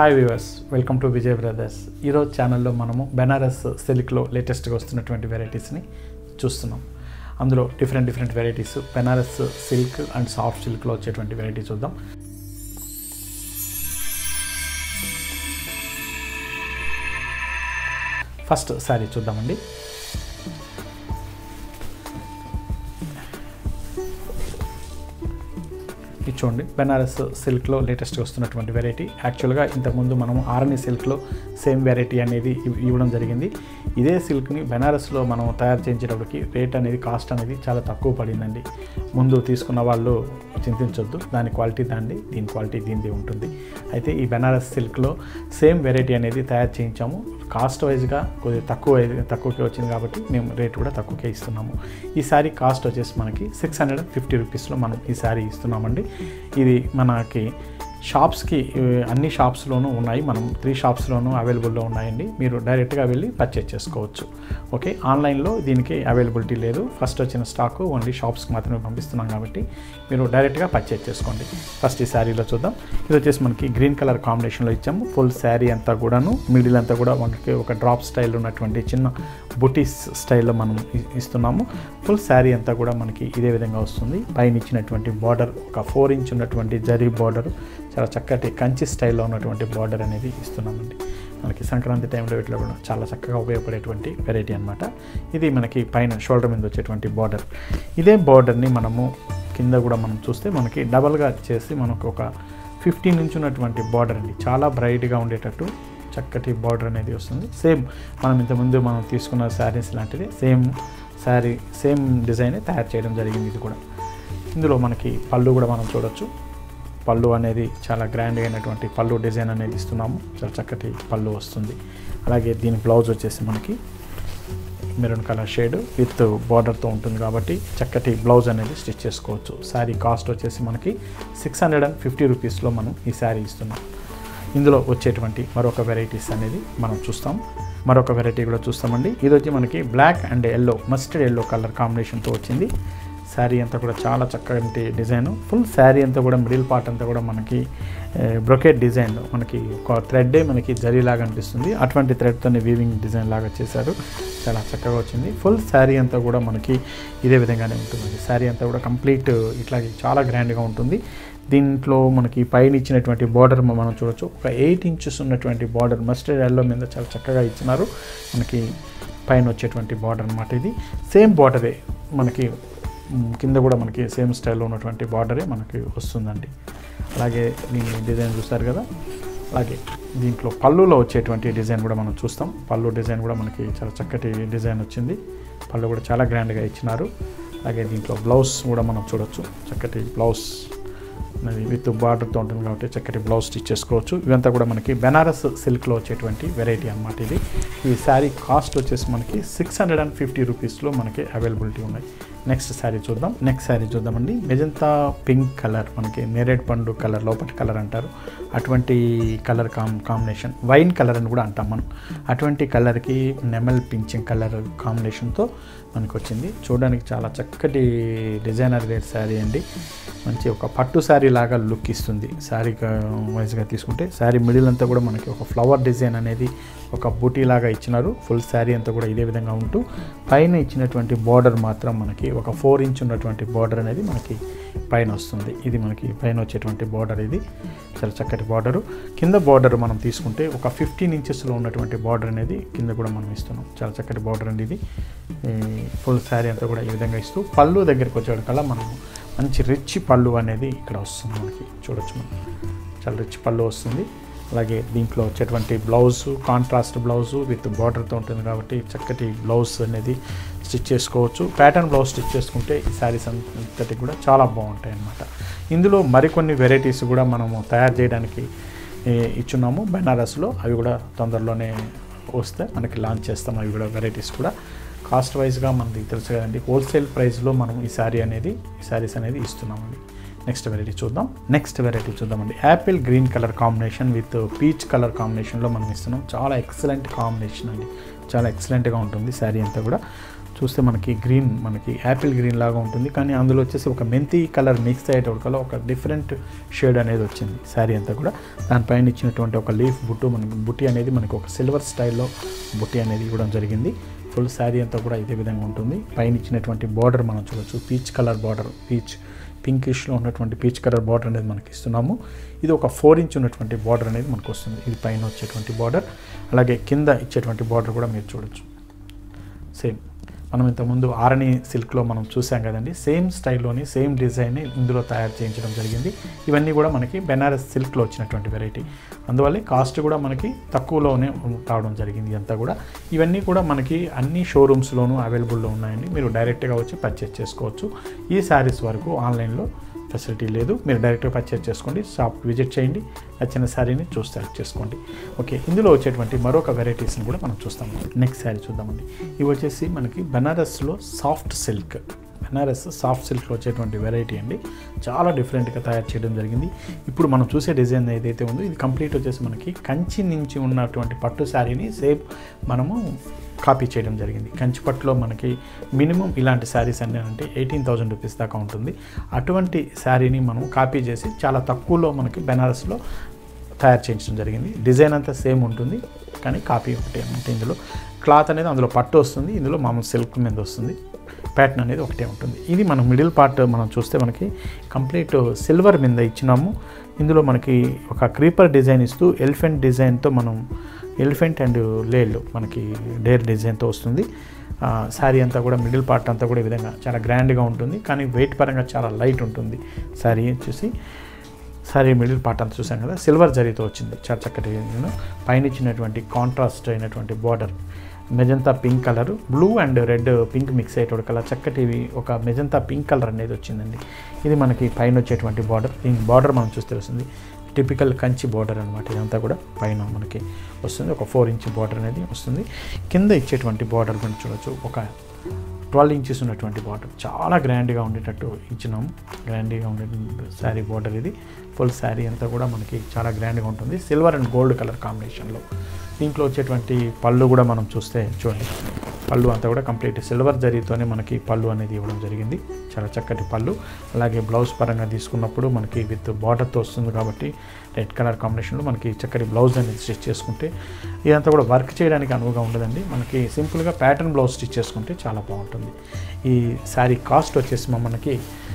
Hi viewers welcome to Vijay brothers ఈరోజు ఛానల్లో మనము బెనారస్ సిల్క్లో లేటెస్ట్గా వస్తున్నటువంటి వెరైటీస్ని చూస్తున్నాం అందులో different different varieties Banaras silk and soft సిల్క్లో వచ్చేటువంటి వెరైటీ చూద్దాం ఫస్ట్ శారీ చూద్దామండి ఇది చూడండి బెనారస్ సిల్క్లో లేటెస్ట్గా వస్తున్నటువంటి వెరైటీ యాక్చువల్గా ఇంతకుముందు మనం ఆర్ఎన్ఈ సిల్క్లో సేమ్ వెరైటీ అనేది ఇవ్- ఇవ్వడం జరిగింది ఇదే సిల్క్ని బెనారస్లో మనం తయారు చేయించేటప్పటికి రేట్ అనేది కాస్ట్ అనేది చాలా తక్కువ పడిందండి ముందు తీసుకున్న వాళ్ళు చింతించొద్దు దాని క్వాలిటీ దాండి దీని క్వాలిటీ దీనిది ఉంటుంది అయితే ఈ బెనారస్ సిల్క్లో సేమ్ వెరైటీ అనేది తయారు చేయించాము కాస్ట్ వైజ్గా కొద్దిగా తక్కువ తక్కువకే వచ్చింది కాబట్టి మేము రేట్ కూడా తక్కువకే ఇస్తున్నాము ఈ శారీ కాస్ట్ వచ్చేసి మనకి సిక్స్ హండ్రెడ్ ఫిఫ్టీ రూపీస్లో మనం ఈ శారీ ఇస్తున్నామండి ఇది మనకి షాప్స్కి ఈ, అన్ని షాప్స్లోనూ ఉన్నాయి మనం త్రీ షాప్స్లోనూ అవైలబుల్లో ఉన్నాయండి మీరు డైరెక్ట్గా వెళ్ళి పర్చేజ్ చేసుకోవచ్చు ఓకే ఆన్లైన్లో దీనికి అవైలబిలిటీ లేదు ఫస్ట్ వచ్చిన స్టాక్ ఓన్లీ షాప్స్కి మాత్రమే పంపిస్తున్నాం కాబట్టి మీరు డైరెక్ట్గా పర్చేజ్ చేసుకోండి ఫస్ట్ ఈ శారీలో చూద్దాం ఇది వచ్చేసి మనకి గ్రీన్ కలర్ కాంబినేషన్లో ఇచ్చాము ఫుల్ శారీ అంతా కూడాను మిడిల్ అంతా కూడా మనకి ఒక డ్రాప్ స్టైల్ ఉన్నటువంటి చిన్న బుటీస్ స్టైల్లో మనం ఇ- ఇస్తున్నాము ఫుల్ శారీ అంతా కూడా మనకి ఇదే విధంగా వస్తుంది పైన ఇచ్చినటువంటి బార్డర్ ఒక ఫోర్ ఇంచ్ ఉన్నటువంటి జరీ బార్డర్ చాలా చక్కటి కంచి స్టైల్లో ఉన్నటువంటి బార్డర్ అనేది ఇస్తున్నామండి మనకి సంక్రాంతి టైంలో ఇట్లా కూడా చాలా చక్కగా ఉపయోగపడేటువంటి వెరైటీ అనమాట ఇది మనకి పైన షోల్డర్ మీద వచ్చేటువంటి బార్డర్ ఇదే బార్డర్ని మనము కింద కూడా మనం చూస్తే మనకి డబల్గా చేసి మనకు ఒక ఫిఫ్టీన్ ఇంచ్ ఉన్నటువంటి బార్డర్ అండి చాలా బ్రైట్గా ఉండేటట్టు చక్కటి బార్డర్ అనేది వస్తుంది సేమ్ మనం ఇంతకుముందు మనం తీసుకున్న శారీస్ లాంటిది సేమ్ శారీ సేమ్ డిజైన్ తయారు చేయడం జరిగింది ఇది కూడా ఇందులో మనకి పళ్ళు కూడా మనం చూడొచ్చు పళ్ళు అనేది చాలా గ్రాండ్గా అయినటువంటి పళ్ళు డిజైన్ అనేది ఇస్తున్నాము చాలా చక్కటి పళ్ళు వస్తుంది అలాగే దీని బ్లౌజ్ వచ్చేసి మనకి మెరూన్ కలర్ షేడ్ విత్ బార్డర్తో ఉంటుంది కాబట్టి చక్కటి బ్లౌజ్ అనేది స్టిచ్ చేసుకోవచ్చు శారీ కాస్ట్ వచ్చేసి మనకి సిక్స్ హండ్రెడ్ అండ్ ఫిఫ్టీ రూపీస్లో మనం ఈ శారీ ఇస్తున్నాం ఇందులో వచ్చేటువంటి మరొక వెరైటీస్ అనేది మనం చూస్తాం మరొక వెరైటీ కూడా చూస్తామండి ఇది వచ్చి మనకి black and yellow mustard yellow colour కాంబినేషన్తో వచ్చింది శారీ అంతా కూడా చాలా చక్కటి డిజైన్ ఫుల్ శారీ అంతా కూడా మిడిల్ పార్ట్ అంతా కూడా మనకి బ్రొకెట్ డిజైన్ మనకి ఒక థ్రెడ్డే మనకి జరీలాగా అనిపిస్తుంది అటువంటి థ్రెడ్తోనే వీవింగ్ డిజైన్ లాగా చేశారు చాలా చక్కగా వచ్చింది ఫుల్ శారీ అంతా కూడా మనకి ఇదే విధంగానే ఉంటుందండి శారీ అంతా కూడా కంప్లీట్ ఇట్లాగే చాలా గ్రాండ్గా ఉంటుంది దీంట్లో మనకి పైన ఇచ్చినటువంటి బార్డర్ మనం చూడొచ్చు ఒక ఎయిట్ ఇంచెస్ ఉన్నటువంటి బార్డర్ మస్టర్డ్ ఎల్లో మీద చాలా చక్కగా ఇచ్చినారు మనకి పైన వచ్చేటువంటి బార్డర్ అనమాట ఇది సేమ్ బార్డరే మనకి మ్, కింద కూడా మనకి సేమ్ స్టైల్లో ఉన్నటువంటి బార్డరే మనకి వస్తుందండి అలాగే దీని డిజైన్ చూస్తారు కదా అలాగే దీంట్లో పళ్ళులో వచ్చేటువంటి డిజైన్ కూడా మనం చూస్తాం పళ్ళు డిజైన్ కూడా మనకి చాలా చక్కటి డిజైన్ వచ్చింది పళ్ళు కూడా చాలా గ్రాండ్గా ఇచ్చినారు అలాగే దీంట్లో బ్లౌజ్ కూడా మనం చూడొచ్చు చక్కటి బ్లౌజ్ అనేది విత్ బార్డర్తో ఉంటుంది కాబట్టి చక్కటి బ్లౌజ్ స్టిచ్ చేసుకోవచ్చు ఇవంతా కూడా మనకి బెనారస్ సిల్క్లో వచ్చేటువంటి వెరైటీ అన్నమాట ఇది ఈ శారీ కాస్ట్ వచ్చేసి మనకి సిక్స్ హండ్రెడ్ అండ్ ఫిఫ్టీ రూపీస్లో మనకి అవైలబిలిటీ ఉన్నాయి నెక్స్ట్ శారీ చూద్దాం నెక్స్ట్ శారీ చూద్దామండి మెజంతా పింక్ కలర్ మనకి నేరేడ్ పండు కలర్ లోపటి కలర్ అంటారు అటువంటి కలర్ కాం కాంబినేషన్ వైన్ కలర్ అని కూడా అంటాం మనం అటువంటి కలర్కి నెమల్ పింఛింగ్ కలర్ కాంబినేషన్తో మనకు వచ్చింది చూడడానికి చాలా చక్కటి డిజైనర్ వేర్ శారీ అండి మంచి ఒక పట్టు శారీ లాగా లుక్ ఇస్తుంది శారీ వైజ్గా తీసుకుంటే శారీ మిడిల్ అంతా కూడా మనకి ఒక ఫ్లవర్ డిజైన్ అనేది ఒక బూటీ లాగా ఇచ్చినారు ఫుల్ శారీ అంతా కూడా ఇదే విధంగా ఉంటూ పైన ఇచ్చినటువంటి బార్డర్ మాత్రం మనకి ఒక ఫోర్ ఇంచ్ ఉన్నటువంటి బార్డర్ అనేది మనకి పైన వస్తుంది ఇది మనకి పైన వచ్చేటువంటి బార్డర్ ఇది చాలా చక్కటి బార్డరు కింద బార్డర్ మనం తీసుకుంటే ఒక ఫిఫ్టీన్ ఇంచెస్లో ఉన్నటువంటి బార్డర్ అనేది కింద కూడా మనం ఇస్తున్నాం చాలా చక్కటి బార్డర్ అండి ఇది ఫుల్ శారీ అంతా కూడా ఈ విధంగా ఇస్తూ పళ్ళు దగ్గరికి వచ్చేటికల్లా మనం మంచి రిచ్ పళ్ళు అనేది ఇక్కడ వస్తుంది మనకి చూడొచ్చు మనం చాలా రిచ్ పళ్ళు వస్తుంది అలాగే దీంట్లో వచ్చేటువంటి బ్లౌజ్ కాంట్రాస్ట్ బ్లౌజ్ విత్ బార్డర్తో ఉంటుంది కాబట్టి చక్కటి బ్లౌజ్ అనేది స్టిచ్ చేసుకోవచ్చు ప్యాటర్న్ బ్లౌజ్ స్టిచ్ చేసుకుంటే ఈ శారీస్ అంతటి కూడా చాలా బాగుంటాయి అన్నమాట ఇందులో మరికొన్ని వెరైటీస్ కూడా మనము తయారు చేయడానికి ఏ, ఇచ్చున్నాము బెనారస్లో అవి కూడా తొందరలోనే వస్తే మనకి లాంచ్ చేస్తాం అవి కూడా వెరైటీస్ కూడా కాస్ట్ వైజ్గా మనకి తెలుసు కదండి హోల్సేల్ ప్రైస్లో మనం ఈ శారీ అనేది ఈ శారీస్ అనేది ఇస్తున్నామండి నెక్స్ట్ వెరైటీ చూద్దాం నెక్స్ట్ వెరైటీ చూద్దామండి apple green colour combination with peach colour కాంబినేషన్లో మనం ఇస్తున్నాం చాలా ఎక్సలెంట్ కాంబినేషన్ అండి చాలా ఎక్సలెంట్గా ఉంటుంది శారీ అంతా కూడా చూస్తే మనకి గ్రీన్ మనకి యాపిల్ గ్రీన్ లాగా ఉంటుంది కానీ అందులో వచ్చేసి ఒక మెంతి కలర్ మిక్స్ అయ్యేటప్పుడు ఒక డిఫరెంట్ షేడ్ అనేది వచ్చింది శారీ అంతా కూడా దానిపైన ఇచ్చినటువంటి ఒక లీఫ్ బుట్టు మనకి బుట్టి అనేది మనకి ఒక సిల్వర్ స్టైల్లో బుట్టి అనేది ఇవ్వడం జరిగింది ఫుల్ శారీ అంతా కూడా ఇదే విధంగా ఉంటుంది పైన ఇచ్చినటువంటి బార్డర్ మనం చూడొచ్చు పీచ్ కలర్ బార్డర్ పీచ్ పింకిష్లో ఉన్నటువంటి పీచ్ కలర్ బార్డర్ అనేది మనకి ఇస్తున్నాము ఇది ఒక ఫోర్ ఇంచ్ ఉన్నటువంటి బార్డర్ అనేది మనకు వస్తుంది ఇది పైన వచ్చేటువంటి బార్డర్ అలాగే కింద ఇచ్చేటువంటి బార్డర్ కూడా మీరు చూడొచ్చు సేమ్ మనం ఇంతకుముందు ఆరణి సిల్క్లో మనం చూసాం కదండి సేమ్ స్టైల్లోని సేమ్ డిజైన్ ఇందులో తయారు చేయించడం జరిగింది ఇవన్నీ కూడా మనకి బెనారస్ సిల్క్లో వచ్చినటువంటి వెరైటీ అందువల్ల కాస్ట్ కూడా మనకి తక్కువలోనే రావడం జరిగింది అంతా కూడా ఇవన్నీ కూడా మనకి అన్ని షోరూమ్స్లోనూ అవైలబుల్లో ఉన్నాయండి మీరు డైరెక్ట్గా వచ్చి పర్చేస్ చేసుకోవచ్చు ఈ శారీస్ వరకు ఆన్లైన్లో ఫెసిలిటీ లేదు మీరు డైరెక్ట్గా పర్చేస్ చేసుకోండి షాప్ విజిట్ చేయండి నచ్చిన శారీని చూసి సెలెక్ట్ చేసుకోండి ఓకే ఇందులో వచ్చేటువంటి మరొక వెరైటీస్ని కూడా మనం చూస్తాం నెక్స్ట్ శారీ చూద్దామండి ఇవి వచ్చేసి మనకి బనారస్లో సాఫ్ట్ సిల్క్ బెనారస్ సాఫ్ట్ సిల్క్లో వచ్చేటువంటి వెరైటీ అండి చాలా డిఫరెంట్గా తయారు చేయడం జరిగింది ఇప్పుడు మనం చూసే డిజైన్ ఏదైతే ఉందో ఇది కంప్లీట్ వచ్చేసి మనకి కంచి నుంచి ఉన్నటువంటి పట్టు శారీని సేమ్ మనము కాపీ చేయడం జరిగింది కంచిపట్టులో మనకి మినిమం ఇలాంటి శారీస్ అన్నీ అంటే ఎయిటీన్ థౌజండ్ రూపీస్ దాకా ఉంటుంది అటువంటి శారీని మనం కాపీ చేసి చాలా తక్కువలో మనకి బెనారస్లో తయారు చేయించడం జరిగింది డిజైన్ అంతా సేమ్ ఉంటుంది కానీ కాపీ ఒకటి అంటే ఇందులో క్లాత్ అనేది అందులో పట్టు వస్తుంది ఇందులో మామూలు సిల్క్ మీద వస్తుంది ప్యాటర్న్ అనేది ఒకటే ఉంటుంది ఇది మనం మిడిల్ పార్ట్ మనం చూస్తే మనకి కంప్లీట్ సిల్వర్ మీద ఇచ్చినాము ఇందులో మనకి ఒక క్రీపర్ డిజైన్ ఇస్తూ ఎలిఫెంట్ డిజైన్తో మనం ఎలిఫెంట్ అండ్ లేళ్ళు మనకి డేర్ డిజైన్తో వస్తుంది శారీ అంతా కూడా మిడిల్ పార్ట్ అంతా కూడా ఈ విధంగా చాలా గ్రాండ్గా ఉంటుంది కానీ వెయిట్ పరంగా చాలా లైట్ ఉంటుంది శారీ చూసి సారీ మిడిల్ పార్ట్ అంతా చూసాం కదా సిల్వర్ జరీతో వచ్చింది చాలా చక్కటి పైన ఇచ్చినటువంటి కాంట్రాస్ట్ అయినటువంటి border magenta pink colour blue and red pink mix అయ్యేటువంటి కలర్ చక్కటివి ఒక మెజంతా పింక్ కలర్ అనేది వచ్చిందండి ఇది మనకి పైన వచ్చేటువంటి బార్డర్ ఈ బార్డర్ మనం చూస్తే వస్తుంది టిపికల్ కంచి బార్డర్ అనమాట ఇదంతా కూడా పైన మనకి వస్తుంది ఒక ఫోర్ ఇంచ్ బార్డర్ అనేది వస్తుంది కింద ఇచ్చేటువంటి బార్డర్ మనం చూడొచ్చు ఒక ట్వెల్వ్ ఇంచెస్ ఉన్నటువంటి బార్డర్ చాలా గ్రాండ్గా ఉండేటట్టు ఇచ్చినాము గ్రాండ్గా ఉండే శారీ బార్డర్ ఇది ఫుల్ శారీ అంతా కూడా మనకి చాలా గ్రాండ్గా ఉంటుంది సిల్వర్ అండ్ గోల్డ్ కలర్ కాంబినేషన్లో దీంట్లో వచ్చేటువంటి పళ్ళు కూడా మనం చూస్తే చూడండి పళ్ళు అంతా కూడా కంప్లీట్ సిల్వర్ జరీతోనే మనకి పళ్ళు అనేది ఇవ్వడం జరిగింది చాలా చక్కటి పళ్ళు అలాగే బ్లౌజ్ పరంగా తీసుకున్నప్పుడు మనకి విత్ బార్డర్తో వస్తుంది కాబట్టి రెడ్ కలర్ కాంబినేషన్లో మనకి చక్కటి బ్లౌజ్ అనేది స్టిచ్ చేసుకుంటే ఇదంతా కూడా వర్క్ చేయడానికి అనువుగా ఉండదండి మనకి సింపుల్గా ప్యాటర్న్ బ్లౌజ్ స్టిచ్ చేసుకుంటే చాలా బాగుంటుంది ఈ శారీ కాస్ట్ వచ్చేసి మనకి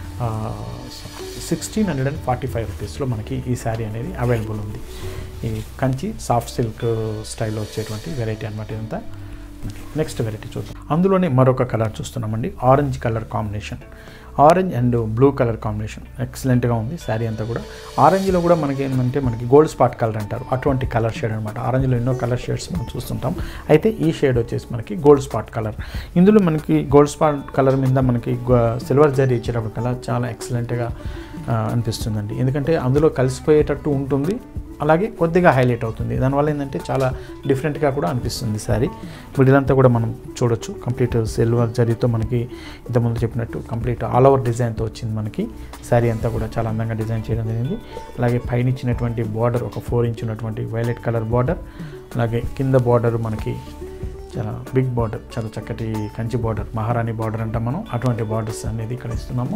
sixteen hundred and forty five రూపీస్లో మనకి ఈ శారీ అనేది అవైలబుల్ ఉంది ఈ కంచి సాఫ్ట్ సిల్క్ స్టైల్లో వచ్చేటువంటి వెరైటీ అనమాట ఇదంతా నెక్స్ట్ వెరైటీ చూద్దాం అందులోనే మరొక కలర్ చూస్తున్నామండి orange colour combination orange and blue colour combination ఎక్సలెంట్గా ఉంది శారీ అంతా కూడా ఆరెంజ్లో కూడా మనకి ఏంటంటే మనకి గోల్డ్ స్పాట్ కలర్ అంటారు అటువంటి కలర్ షేడ్ అనమాట ఆరెంజ్లో ఎన్నో కలర్ షేడ్స్ మనం చూస్తుంటాం అయితే ఈ షేడ్ వచ్చేసి మనకి గోల్డ్ స్పాట్ కలర్ ఇందులో మనకి గోల్డ్ స్పాట్ కలర్ మీద మనకి సిల్వర్ జరీ ఇచ్చేటప్పుడు కలర్ చాలా ఎక్సలెంట్గా అనిపిస్తుందండి ఎందుకంటే అందులో కలిసిపోయేటట్టు ఉంటుంది అలాగే కొద్దిగా హైలైట్ అవుతుంది దానివల్ల ఏంటంటే చాలా డిఫరెంట్గా కూడా అనిపిస్తుంది శారీ మిడిలంతా కూడా మనం చూడొచ్చు కంప్లీట్ సిల్వర్ జరీతో మనకి ఇంతకుముందు చెప్పినట్టు కంప్లీట్ ఆల్ ఓవర్ డిజైన్తో వచ్చింది మనకి శారీ అంతా కూడా చాలా అందంగా డిజైన్ చేయడం జరిగింది అలాగే పైన ఇచ్చినటువంటి బార్డర్ ఒక ఫోర్ ఇంచ్ ఉన్నటువంటి వైలెట్ కలర్ బార్డర్ అలాగే కింద బార్డర్ మనకి చాలా బిగ్ బార్డర్ చాలా చక్కటి కంచి బార్డర్ మహారాణి బార్డర్ అంటాం మనం అటువంటి బార్డర్స్ అనేది ఇక్కడ ఇస్తున్నాము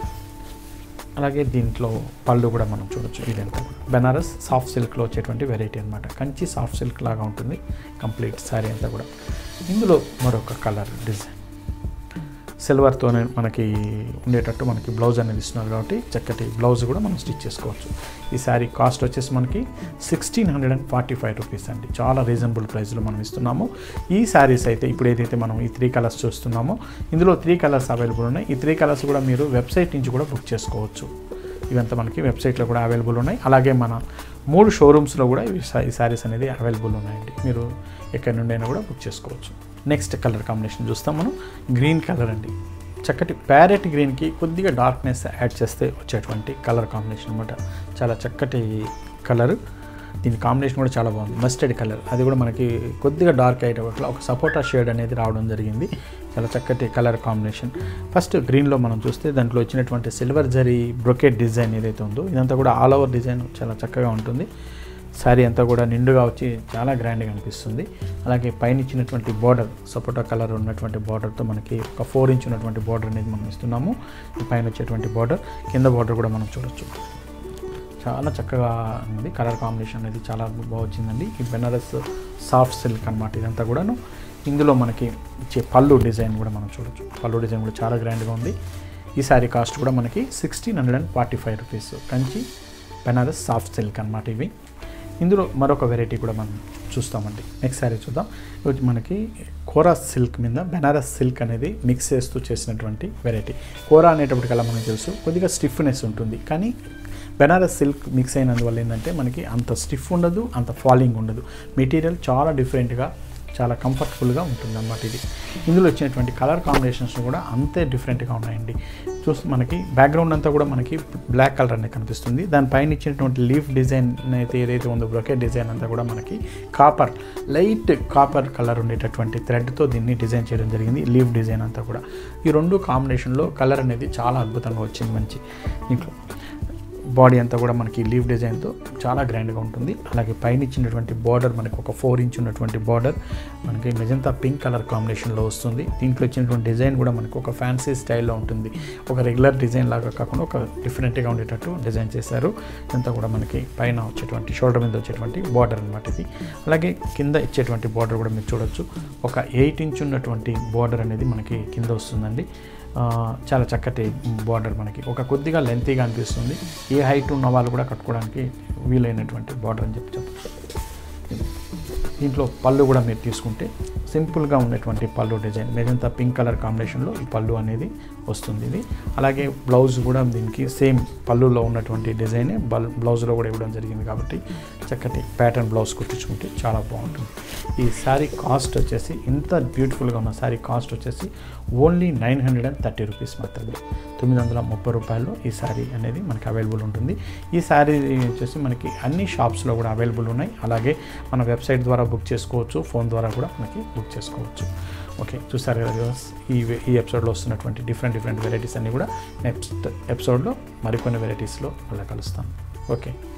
అలాగే దీంట్లో పళ్ళు కూడా మనం చూడొచ్చు ఇదంతా కూడా బెనారస్ సాఫ్ట్ సిల్క్లో వచ్చేటువంటి వెరైటీ అనమాట కంచి సాఫ్ట్ సిల్క్ లాగా ఉంటుంది కంప్లీట్ శారీ అంతా కూడా ఇందులో మరొక కలర్ డిజైన్ సిల్వర్తోనే మనకి ఉండేటట్టు మనకి బ్లౌజ్ అనేది ఇస్తున్నారు కాబట్టి చక్కటి బ్లౌజ్ కూడా మనం స్టిచ్ చేసుకోవచ్చు ఈ శారీ కాస్ట్ వచ్చేసి మనకి sixteen hundred and forty five rupees అండి చాలా రీజనబుల్ ప్రైస్లో మనం ఇస్తున్నాము ఈ శారీస్ అయితే ఇప్పుడు ఏదైతే మనం ఈ త్రీ కలర్స్ చూస్తున్నామో ఇందులో త్రీ కలర్స్ అవైలబుల్ ఉన్నాయి ఈ త్రీ కలర్స్ కూడా మీరు వెబ్సైట్ నుంచి కూడా బుక్ చేసుకోవచ్చు ఇవంతా మనకి వెబ్సైట్లో కూడా అవైలబుల్ ఉన్నాయి అలాగే మన మూడు షోరూమ్స్లో కూడా ఇవి ఈ శారీస్ అనేది అవైలబుల్ ఉన్నాయండి మీరు ఎక్కడి నుండి అయినా కూడా బుక్ చేసుకోవచ్చు నెక్స్ట్ కలర్ కాంబినేషన్ చూస్తాం మనం గ్రీన్ కలర్ అండి చక్కటి ప్యారెట్ గ్రీన్కి కొద్దిగా డార్క్నెస్ యాడ్ చేస్తే వచ్చేటువంటి కలర్ కాంబినేషన్ అనమాట చాలా చక్కటి కలర్ దీని కాంబినేషన్ కూడా చాలా బాగుంది మస్టర్డ్ కలర్ అది కూడా మనకి కొద్దిగా డార్క్ అయ్యేటప్పుడు ఒక సపోటా షేడ్ అనేది రావడం జరిగింది చాలా చక్కటి కలర్ కాంబినేషన్ ఫస్ట్ గ్రీన్లో మనం చూస్తే దాంట్లో వచ్చినటువంటి సిల్వర్ జరీ బ్రొకెట్ డిజైన్ ఏదైతే ఉందో ఇదంతా కూడా ఆల్ ఓవర్ డిజైన్ చాలా చక్కగా ఉంటుంది శారీ అంతా కూడా నిండుగా వచ్చి చాలా గ్రాండ్గా అనిపిస్తుంది అలాగే పైన ఇచ్చినటువంటి బార్డర్ సపోటా కలర్ ఉన్నటువంటి బార్డర్తో మనకి ఒక ఫోర్ ఇంచ్ ఉన్నటువంటి బార్డర్ అనేది మనం ఇస్తున్నాము ఈ పైన వచ్చేటువంటి బార్డర్ కింద బార్డర్ కూడా మనం చూడొచ్చు చాలా చక్కగా ఉంది కలర్ కాంబినేషన్ అనేది చాలా బాగా వచ్చిందండి ఈ బెనారస్ సాఫ్ట్ సిల్క్ అనమాట ఇదంతా కూడాను ఇందులో మనకి ఇచ్చే పళ్ళు డిజైన్ కూడా మనం చూడొచ్చు పళ్ళు డిజైన్ కూడా చాలా గ్రాండ్గా ఉంది ఈ శారీ కాస్ట్ కూడా మనకి sixteen hundred and forty five rupees Kanchi Banaras soft silk అనమాట ఇవి ఇందులో మరొక వెరైటీ కూడా మనం చూస్తామండి నెక్స్ట్ శారీ చూద్దాం ఇది మనకి కోరా సిల్క్ మీద బెనారస్ సిల్క్ అనేది మిక్స్ చేస్తూ చేసినటువంటి వెరైటీ కోరా అనేటప్పటికల్లా మనకు తెలుసు కొద్దిగా స్టిఫ్నెస్ ఉంటుంది కానీ బెనారస్ సిల్క్ మిక్స్ అయినందువల్ల ఏంటంటే మనకి అంత స్టిఫ్ ఉండదు అంత ఫాలింగ్ ఉండదు మెటీరియల్ చాలా డిఫరెంట్గా చాలా కంఫర్టబుల్గా ఉంటుంది అన్నమాట ఇది ఇందులో వచ్చినటువంటి కలర్ కాంబినేషన్స్ కూడా అంతే డిఫరెంట్గా ఉన్నాయండి చూస్తే మనకి బ్యాక్గ్రౌండ్ అంతా కూడా మనకి బ్లాక్ కలర్ అనేది కనిపిస్తుంది దానిపైన ఇచ్చినటువంటి లీఫ్ డిజైన్ అయితే ఏదైతే ఉందో బ్రొకే డిజైన్ అంతా కూడా మనకి కాపర్ లైట్ కాపర్ కలర్ ఉండేటటువంటి థ్రెడ్తో దీన్ని డిజైన్ చేయడం జరిగింది లీఫ్ డిజైన్ అంతా కూడా ఈ రెండు కాంబినేషన్లో కలర్ అనేది చాలా అద్భుతంగా వచ్చింది మంచి దీంట్లో బాడీ అంతా కూడా మనకి లీవ్ డిజైన్తో చాలా గ్రాండ్గా ఉంటుంది అలాగే పైన ఇచ్చినటువంటి బార్డర్ మనకి ఒక ఫోర్ ఇంచ్ ఉన్నటువంటి బార్డర్ మనకి మెజంతా పింక్ కలర్ కాంబినేషన్లో వస్తుంది దీంట్లో ఇచ్చినటువంటి డిజైన్ కూడా మనకి ఒక ఫ్యాన్సీ స్టైల్లో ఉంటుంది ఒక రెగ్యులర్ డిజైన్ లాగా కాకుండా ఒక డిఫరెంట్గా ఉండేటట్టు డిజైన్ చేశారు ఇదంతా కూడా మనకి పైన వచ్చేటువంటి షోల్డర్ మీద వచ్చేటువంటి బార్డర్ అనమాట ఇది అలాగే కింద ఇచ్చేటువంటి బార్డర్ కూడా మీరు చూడొచ్చు ఒక ఎయిట్ ఇంచ్ ఉన్నటువంటి బార్డర్ అనేది మనకి కింద వస్తుందండి ఆ, చాలా చక్కటి బార్డర్ మనకి ఒక కొద్దిగా లెంతీగా అనిపిస్తుంది ఏ హైట్ ఉన్న వాళ్ళు కూడా కట్టుకోవడానికి వీలైనటువంటి బార్డర్ అని చెప్పి చెప్పచ్చు దీంట్లో పళ్ళు కూడా మీరు తీసుకుంటే సింపుల్గా ఉన్నటువంటి పళ్ళు డిజైన్ మీదంతా పింక్ కలర్ కాంబినేషన్లో ఈ పళ్ళు అనేది వస్తుంది ఇది అలాగే బ్లౌజ్ కూడా దీనికి సేమ్ పళ్ళులో ఉన్నటువంటి డిజైనే బల్ బ్లౌజ్లో కూడా ఇవ్వడం జరిగింది కాబట్టి చక్కటి ప్యాటర్న్ బ్లౌజ్ కుట్టించుకుంటే చాలా బాగుంటుంది ఈ శారీ కాస్ట్ వచ్చేసి ఇంత బ్యూటిఫుల్గా ఉన్న శారీ కాస్ట్ వచ్చేసి only nine hundred and thirty rupees మాత్రమే తొమ్మిది వందల ముప్పై రూపాయలు ఈ శారీ అనేది మనకి అవైలబుల్ ఉంటుంది ఈ శారీ వచ్చేసి మనకి అన్ని షాప్స్లో కూడా అవైలబుల్ ఉన్నాయి అలాగే మన వెబ్సైట్ ద్వారా బుక్ చేసుకోవచ్చు ఫోన్ ద్వారా కూడా మనకి బుక్ చేసుకోవచ్చు ఓకే చూసారు కదా viewers? ఈ వే- ఈ ఎపిసోడ్లో వస్తున్నటువంటి డిఫరెంట్ డిఫరెంట్ వెరైటీస్ అన్నీ కూడా నెక్స్ట్ ఎపిసోడ్లో మరికొన్ని వెరైటీస్లో మళ్ళీ కలుస్తాను ఓకే